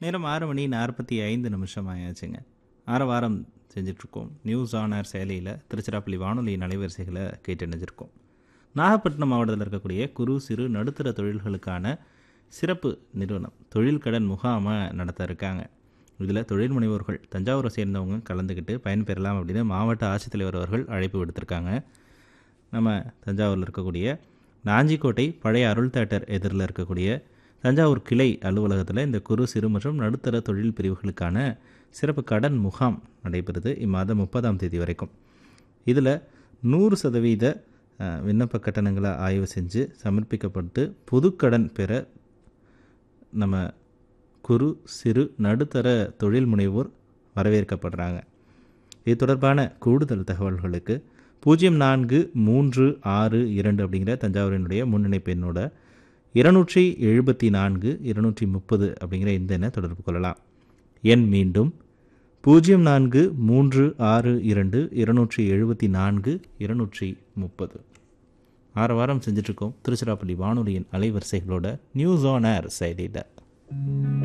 நேரம் ஆறு மணி நாற்பத்தி ஐந்து நிமிஷம் ஆயாச்சுங்க ஆறு வாரம் செஞ்சிட்ருக்கோம் நியூஸ் ஆன் ஏர் செயலியில் திருச்சிராப்பள்ளி வானொலி அலைவரிசைகளை கேட்டு இணைஞ்சிருக்கோம் நாகப்பட்டினம் மாவட்டத்தில் இருக்கக்கூடிய குறு சிறு நடுத்தர தொழில்களுக்கான சிறப்பு நிறுவனம் தொழில் கடன் முகாமை நடத்த இருக்காங்க இதில் தொழில் முனைவோர்கள் தஞ்சாவூரை சேர்ந்தவங்க கலந்துக்கிட்டு பயன்பெறலாம் அப்படின்னு மாவட்ட ஆட்சித்தலைவர் அவர்கள் அழைப்பு விடுத்திருக்காங்க நம்ம தஞ்சாவூரில் இருக்கக்கூடிய நாஞ்சிக்கோட்டை பழைய அருள் தேட்டர் எதிரில் இருக்கக்கூடிய தஞ்சாவூர் கிளை அலுவலகத்தில் இந்த குறு சிறு மற்றும் நடுத்தர தொழில் பிரிவுகளுக்கான சிறப்பு கடன் முகாம் நடைபெறுது இம்மாதம் முப்பதாம் தேதி வரைக்கும் இதில் நூறு சதவீத அஹ், விண்ணப்ப கட்டணங்களை ஆய்வு செஞ்சு சமர்ப்பிக்கப்பட்டு புதுக்கடன் பெற நம்ம குறு சிறு நடுத்தர தொழில் முனைவோர் வரவேற்கப்படுறாங்க இது தொடர்பான கூடுதல் தகவல்களுக்கு பூஜ்ஜியம் நான்கு மூன்று ஆறு இரண்டு அப்படிங்கிற தஞ்சாவூரினுடைய முன்னிணைப்பு எண்ணோட இருநூற்றி எழுபத்தி நான்கு இருநூற்றி முப்பது அப்படிங்கிற இந்த எண்ணை தொடர்பு கொள்ளலாம் எண் மீண்டும் பூஜ்ஜியம் நான்கு மூன்று ஆறு இரண்டு இருநூற்றி எழுபத்தி நான்கு இருநூற்றி முப்பது ஆறு வாரம் செஞ்சிட்ருக்கோம் திருச்சிராப்பள்ளி வானொலியின் அலைவரிசைகளோட நியூஸ் ஆன் ஏர் செயலியில்